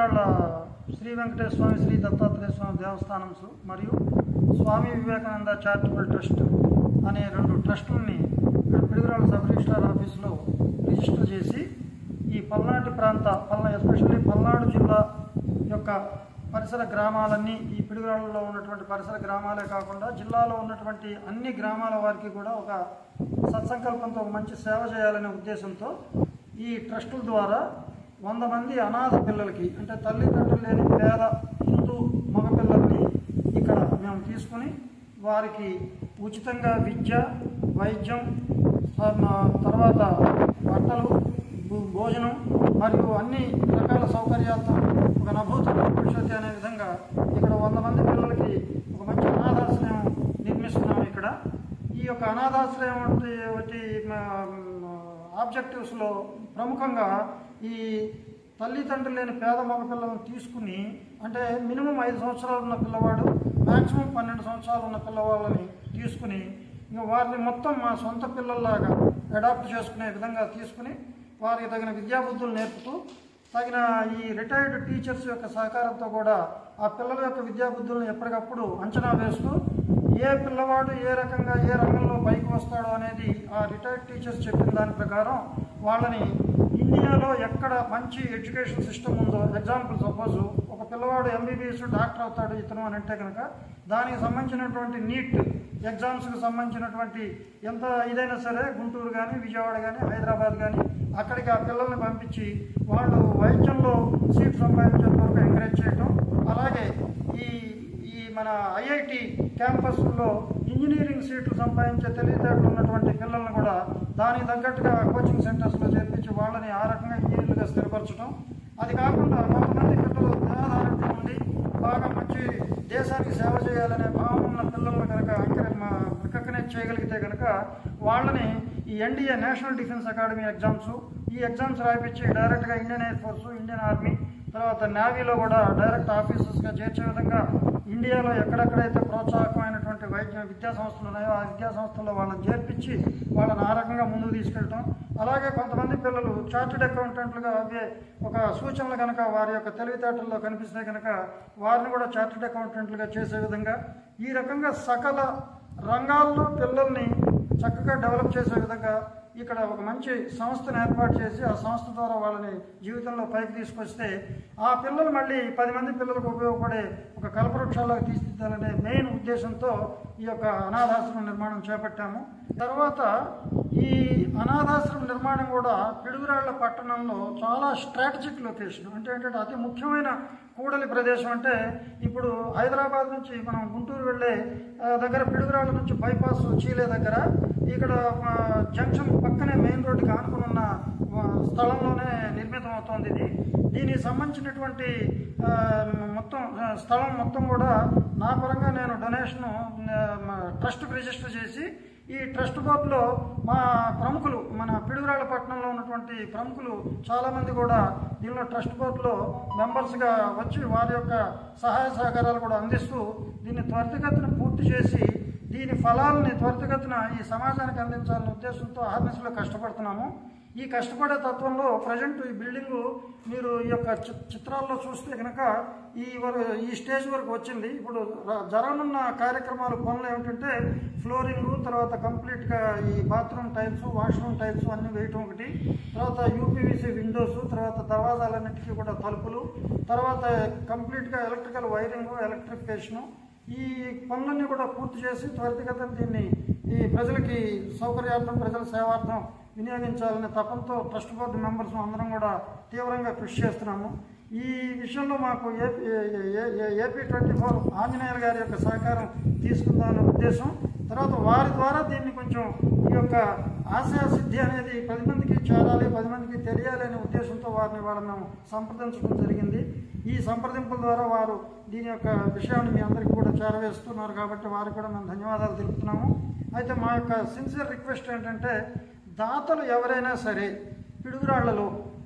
పిడుగురాళ్ళ శ్రీ వెంకటేశ్వర స్వామి శ్రీ దత్తాత్రేయ స్వామి దేవస్థానమ్స్ మరియు స్వామి Vivekananda charitable trust అనే రెండు ట్రస్టుల్ని ఇక్కడ పిడుగురాళ్ళ సబ్ రిజిస్ట్రార్ ఆఫీసులో రిజిస్టర్ చేసి ఈ పల్నాటి ప్రాంత పల్నా ఎస్పెషల్లీ పల్నాడు జిల్లా యొక్క పరిసర గ్రామాలన్నీ ఈ పిడుగురాళ్ళలో ఉన్నటువంటి పరిసర గ్రామాలే కాకుండా జిల్లాలో ఉన్నటువంటి అన్ని గ్రామాల వారికి కూడా ఒక సత్సంకల్పంతో ఒక మంచి సేవ చేయాలనే ఉద్దేశంతో ఈ ట్రస్టుల ద్వారా వంద మంది అనాథ పిల్లలకి అంటే తల్లిదండ్రులు లేని పేద హిందూ మగ పిల్లల్ని ఇక్కడ మేము తీసుకుని వారికి ఉచితంగా విద్య వైద్యం ఆ, తర్వాత బట్టలు భో- భోజనం మరియు అన్ని రకాల సౌకర్యాలతో ఒక నభూత భవిష్యత్తు అనే విధంగా ఇక్కడ వంద మంది పిల్లలకి ఒక మంచి అనాథాశ్రయం నిర్మిస్తున్నాం ఇక్కడ ఈ యొక్క అనాథాశ్రయం వంటి వంటి ఆబ్జెక్టివ్స్లో ప్రముఖంగా ఈ తల్లిదండ్రులు లేని పేద మగ పిల్లలను తీసుకుని అంటే మినిమం ఐదు సంవత్సరాలు ఉన్న పిల్లవాడు మ్యాక్సిమం పన్నెండు సంవత్సరాలు ఉన్న పిల్లవాళ్ళని తీసుకుని ఇంకా వారిని మొత్తం మా సొంత పిల్లల్లాగా అడాప్ట్ చేసుకునే విధంగా తీసుకుని వారికి తగిన విద్యాబుద్ధులు నేర్పుతూ తగిన ఈ రిటైర్డ్ టీచర్స్ యొక్క సహకారంతో కూడా ఆ పిల్లల యొక్క విద్యాబుద్ధులను ఎప్పటికప్పుడు అంచనా వేస్తూ ఏ పిల్లవాడు ఏ రకంగా ఏ రంగంలో పైకి వస్తాడో అనేది ఆ రిటైర్డ్ టీచర్స్ చెప్పిన దాని ప్రకారం వాళ్ళని ఇండియాలో ఎక్కడ మంచి ఎడ్యుకేషన్ సిస్టమ్ ఉందో ఎగ్జాంపుల్ సపోజ్ ఒక పిల్లవాడు ఎంబీబీఎస్ డాక్టర్ అవుతాడు ఇతను అని అంటే కనుక దానికి సంబంధించినటువంటి నీట్ ఎగ్జామ్స్కి సంబంధించినటువంటి ఎంత ఇదైనా సరే గుంటూరు కానీ విజయవాడ కానీ హైదరాబాద్ కానీ అక్కడికి ఆ పిల్లల్ని పంపించి వాళ్ళు వైద్యంలో సీట్ సంపాదించేంత వరకు ఎంకరేజ్ చేయటం అలాగే ఈ ఈ మన ఐఐటి క్యాంపస్లో ఇంజనీరింగ్ సీట్లు సంపాదించే తెలివితేటలు ఉన్నటువంటి పిల్లల్ని కూడా దానికి తగ్గట్టుగా కోచింగ్ సెంటర్స్లో చేర్పించి వాళ్ళని ఆ రకంగా ఇంజనీర్లుగా స్థిరపరచడం అది కాకుండా కొంతమంది పిల్లలు దేహాదారోగ్యం ఉండి బాగా మంచి దేశానికి సేవ చేయాలనే భావం ఉన్న పిల్లలను కనుక రికగ్నైజ్ చేయగలిగితే కనుక వాళ్ళని ఈ NDA national defence academy exams ఈ ఎగ్జామ్స్ రాయించి డైరెక్ట్గా Indian air force Indian army తర్వాత నేవీలో కూడా డైరెక్ట్ ఆఫీసర్స్గా చేర్చే విధంగా ఇండియాలో ఎక్కడెక్కడైతే ప్రోత్సాహకమైనటువంటి వైద్య విద్యా సంస్థలు ఉన్నాయో ఆ విద్యా సంస్థల్లో వాళ్ళని చేర్పించి వాళ్ళని ఆ రకంగా ముందుకు తీసుకెళ్ళటం అలాగే కొంతమంది పిల్లలు చార్టెడ్ అకౌంటెంట్లుగా అవే ఒక సూచనలు కనుక వారి యొక్క తెలివితేటల్లో కనిపిస్తే కనుక వారిని కూడా చార్టెడ్ అకౌంటెంట్లుగా చేసే విధంగా ఈ రకంగా సకల రంగాల్లో పిల్లల్ని చక్కగా డెవలప్ చేసే విధంగా ఇక్కడ ఒక మంచి సంస్థను ఏర్పాటు చేసి ఆ సంస్థ ద్వారా వాళ్ళని జీవితంలో పైకి తీసుకొస్తే ఆ పిల్లలు మళ్ళీ పది మంది పిల్లలకు ఉపయోగపడే ఒక కల్పవృక్షాలకు తీర్చిదిద్దాలనే మెయిన్ ఉద్దేశంతో ఈ యొక్క అనాథాశ్రమం నిర్మాణం చేపట్టాము తర్వాత ఈ అనాథాశ్రమం నిర్మాణం కూడా పిడుగురాళ్ల పట్టణంలో చాలా స్ట్రాటజిక్ లొకేషన్ అంటే ఏంటంటే అతి ముఖ్యమైన కూడలి ప్రదేశం అంటే ఇప్పుడు హైదరాబాద్ నుంచి మనం గుంటూరు వెళ్ళే ఆ, దగ్గర పిడుగురాళ్ళ నుంచి బైపాస్ చీలే దగ్గర ఇక్కడ ఆ, జంక్షన్ పక్కనే మెయిన్ రోడ్డుకి ఆనుకుని ఉన్న ఆ, స్థలంలోనే నిర్మితం అవుతోంది ఇది దీనికి సంబంధించినటువంటి ఆ, మొత్తం ఆ, స్థలం మొత్తం కూడా నా పరంగా నేను డొనేషన్ ట్రస్ట్కి రిజిస్టర్ చేసి ఈ ట్రస్ట్ బోర్డులో మా ప్రముఖులు మన పిడుగురాళ్ళ పట్టణంలో ఉన్నటువంటి ప్రముఖులు చాలామంది కూడా దీనిలో ట్రస్ట్ బోర్డులో మెంబర్స్గా వచ్చి వారి యొక్క సహాయ సహకారాలు కూడా అందిస్తూ దీన్ని త్వరితగతిన పూర్తి చేసి దీని ఫలాలని త్వరితగతిన ఈ సమాజానికి అందించాలనే ఉద్దేశంతో ఆర్నెస్లో కష్టపడుతున్నాము ఈ కష్టపడే తత్వంలో ప్రజెంట్ ఈ బిల్డింగు మీరు ఈ యొక్క చి- చిత్రాల్లో చూస్తే కనుక ఈ వర ఈ స్టేజ్ వరకు వచ్చింది ఇప్పుడు ర- జరగనున్న కార్యక్రమాలు పనులు ఏమిటంటే ఫ్లోరింగ్ తర్వాత కంప్లీట్గా ఈ బాత్రూమ్ టైల్స్ వాష్రూమ్ టైల్స్ అన్నీ వేయటం ఒకటి తర్వాత యూపీవీసీ విండోస్ తర్వాత దర్వాజాలన్నిటికీ కూడా తలుపులు తర్వాత కంప్లీట్గా ఎలక్ట్రికల్ వైరింగ్ ఎలక్ట్రిఫికేషను ఈ పనులన్నీ కూడా పూర్తి చేసి త్వరితగతిన దీన్ని ఈ ప్రజలకి సౌకర్యార్థం ప్రజల సేవార్థం వినియోగించాలనే తపంతో ట్రస్ట్ బోర్డు మెంబర్స్ అందరం కూడా తీవ్రంగా కృషి చేస్తున్నాము ఈ విషయంలో మాకు AP AP twenty four Anjaneyulu గారి యొక్క సహకారం తీసుకుందామనే ఉద్దేశం తర్వాత వారి ద్వారా దీన్ని కొంచెం ఈ యొక్క ఆశయ సిద్ధి అనేది పది మందికి చేరాలి పది మందికి తెలియాలి అనే ఉద్దేశంతో వారిని వాళ్ళ మేము సంప్రదించడం జరిగింది ఈ సంప్రదింపుల ద్వారా వారు దీని యొక్క విషయాన్ని మీ అందరికీ కూడా చేరవేస్తున్నారు కాబట్టి వారికి కూడా మేము ధన్యవాదాలు తెలుపుతున్నాము అయితే మా యొక్క సిన్సియర్ రిక్వెస్ట్ ఏంటంటే దాతలు ఎవరైనా సరే పిడుగురాళ్లలో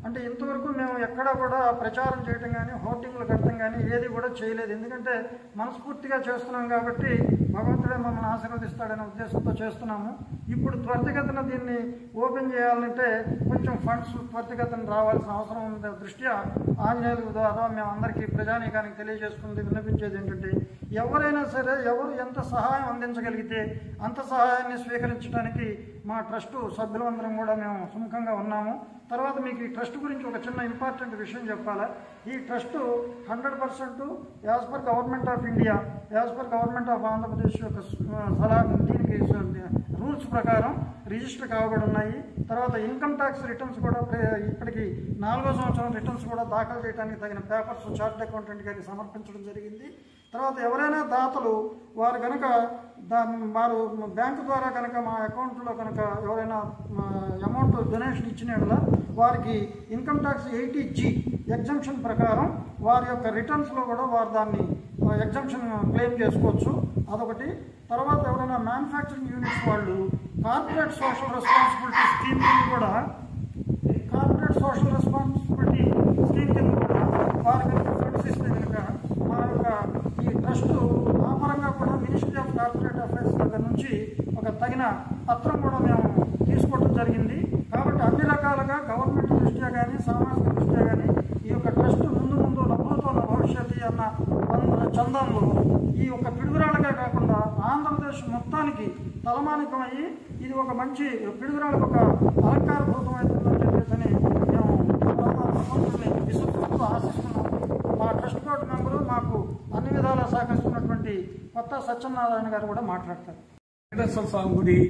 అంటే ఇంతవరకు మేము ఎక్కడా కూడా ప్రచారం చేయటం కానీ హోర్డింగ్లు కట్టడం కానీ ఏది కూడా చేయలేదు ఎందుకంటే మనస్ఫూర్తిగా చేస్తున్నాం కాబట్టి భగవంతుడే మమ్మల్ని ఆశీర్వదిస్తాడనే ఉద్దేశంతో చేస్తున్నాము ఇప్పుడు త్వరితగతిన దీన్ని ఓపెన్ చేయాలంటే కొంచెం ఫండ్స్ త్వరితగతిన రావాల్సిన అవసరం ఉన్న దృష్ట్యా ఆంజనేయుల ద్వారా మేము అందరికీ ప్రజానీకానికి తెలియజేసుకుంది విన్నపించేది ఏంటంటే ఎవరైనా సరే ఎవరు ఎంత సహాయం అందించగలిగితే అంత సహాయాన్ని స్వీకరించడానికి మా ట్రస్టు సభ్యులందరం కూడా మేము సుముఖంగా ఉన్నాము తర్వాత మీకు ఈ ట్రస్ట్ గురించి ఒక చిన్న ఇంపార్టెంట్ విషయం చెప్పాలా ఈ trust hundred percent as per government of India as per government of Andhra Pradesh యొక్క స- సలహా దీనికి రూల్స్ ప్రకారం రిజిస్టర్ కాబడి ఉన్నాయి తర్వాత ఇన్కమ్ ట్యాక్స్ రిటర్న్స్ కూడా ప్రే- ఇప్పటికి నాలుగో సంవత్సరం రిటర్న్స్ కూడా దాఖలు చేయడానికి తగిన పేపర్స్ చార్ట్ అకౌంటెంట్ గారికి సమర్పించడం జరిగింది తర్వాత ఎవరైనా దాతలు వారు కనుక దా వారు బ్యాంకు ద్వారా కనుక మా అకౌంట్లో కనుక ఎవరైనా అమౌంట్ డొనేషన్ ఇచ్చిన యెడల వారికి income tax eighty G exemption ప్రకారం వారి యొక్క రిటర్న్స్లో కూడా వారు దాన్ని ఎగ్జంప్షన్ క్లెయిమ్ చేసుకోవచ్చు అదొకటి తర్వాత ఎవరైనా మ్యానుఫ్యాక్చరింగ్ యూనిట్స్ వాళ్ళు కార్పొరేట్ సోషల్ రెస్పాన్సిబిలిటీ స్కీమ్ కూడా కార్పొరేట్ సోషల్ రెస్పాన్సిబిలిటీ స్కీమ్ కింద కూడా వారి కనుక ఫండ్స్ ఇస్తే కనుక మా యొక్క ఈ ట్రస్ట్ ఆ పరంగా కూడా మినిస్ట్రీ ఆఫ్ కార్పొరేట్ అఫైర్స్ దగ్గర నుంచి ఒక తగిన పత్రం కూడా మేము తీసుకోవడం జరిగింది కాబట్టి అన్ని రకాలుగా గవర్నమెంట్ దృష్ట్యా కానీ సామాజిక దృష్ట్యా కానీ ఈ యొక్క ట్రస్ట్ ముందు ముందు నవ్వుతున్న భవిష్యత్తు అన్న వందల చందంలో ఈ యొక్క పిడుగురాళ్ళగా కాకుండా ఆంధ్రప్రదేశ్ మొత్తానికి తలమానికం అయ్యి ఇది ఒక మంచి పిడుగురాళ్ళకు ఒక అలంకారభూతమవుతుందని చెప్పేసి అని మేము భగవంతుడిని విశ్వసిస్తూ ఆశిస్తున్నాము మా ట్రస్ట్ బోర్డు మెంబరు మాకు అన్ని విధాలా సహకరిస్తున్నటువంటి కొత్త సత్యనారాయణ గారు కూడా మాట్లాడతారు వెంకటేశ్వర స్వామి గుడి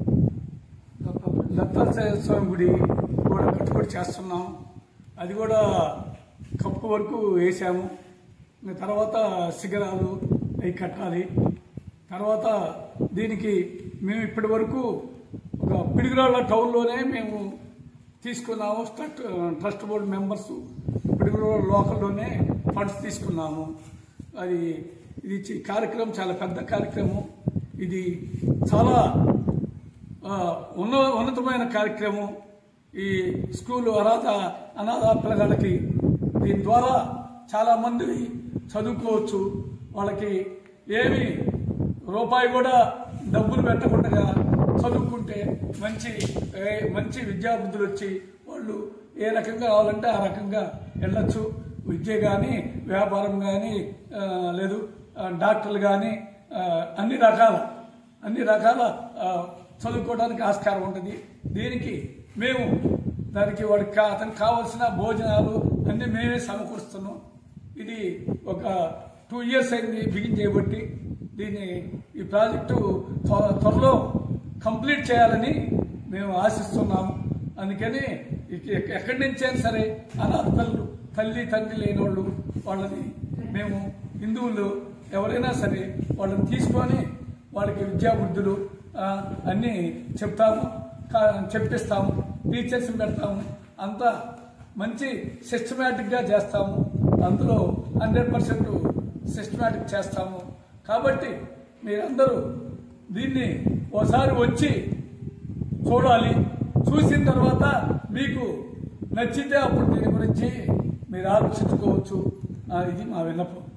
దత్తాత్రేయ స్వామి గుడి కూడా కట్టుబడి చేస్తున్నాం అది కూడా కప్పు వరకు వేసాము ఇంకా తర్వాత శిఖరాలు అవి కట్టాలి తర్వాత దీనికి మేము ఇప్పటి వరకు ఒక పిడుగురాళ్ళ టౌన్లోనే మేము తీసుకున్నాము trust trust board members Piduguralla లోకల్లోనే ఫండ్స్ తీసుకున్నాము అది ఇది చి- కార్యక్రమం చాలా పెద్ద కార్యక్రమం ఇది చాలా ఆ, ఉన్న ఉన్నతమైన కార్యక్రమం ఈ స్కూలు అనాథ అనాథ పిల్లగాళ్ళకి దీని ద్వారా చాలా మంది చదువుకోవచ్చు వాళ్ళకి ఏమి రూపాయి కూడా డబ్బులు పెట్టకుండా చదువుకుంటే మంచి ఏ- మంచి విద్యాబుద్ధులు వచ్చి వాళ్ళు ఏ రకంగా కావాలంటే ఆ రకంగా వెళ్ళొచ్చు విద్య కానీ వ్యాపారం కానీ లేదు ఆ, డాక్టర్లు కానీ అన్ని రకాల అన్ని రకాల ఆ, చదువుకోవడానికి ఆస్కారం ఉంటుంది దీనికి మేము దానికి వాడికి కా- అతనికి కావాల్సిన భోజనాలు అన్ని మేమే సమకూరుస్తున్నాం ఇది ఒక టూ ఇయర్స్ అయింది బిగిన్ చేయబట్టి దీన్ని ఈ ప్రాజెక్టు త్వ- త్వరలో కంప్లీట్ చేయాలని మేము ఆశిస్తున్నాము అందుకని ఇక- ఎక్క- ఎక్కడి నుంచైనా సరే అనాథ పిల్లలు తల్లి తండ్రి లేని వాళ్ళు వాళ్ళని మేము హిందువులు ఎవరైనా సరే వాళ్ళని తీసుకొని వాళ్ళకి విద్యాబుద్ధులు ఆ, అన్నీ చెప్తాము కా- చెప్పిస్తాము టీచర్స్ని పెడతాము అంతా మంచి సిస్టమేటిక్గా చేస్తాము అందులో హండ్రెడ్ పర్సెంట్ సిస్టమేటిక్ చేస్తాము కాబట్టి మీరందరూ దీన్ని ఓసారి వచ్చి చూడాలి చూసిన తర్వాత మీకు నచ్చితే అప్పుడు దీని గురించి మీరు ఆలోచించుకోవచ్చు ఆ, ఇది మా విన్నపం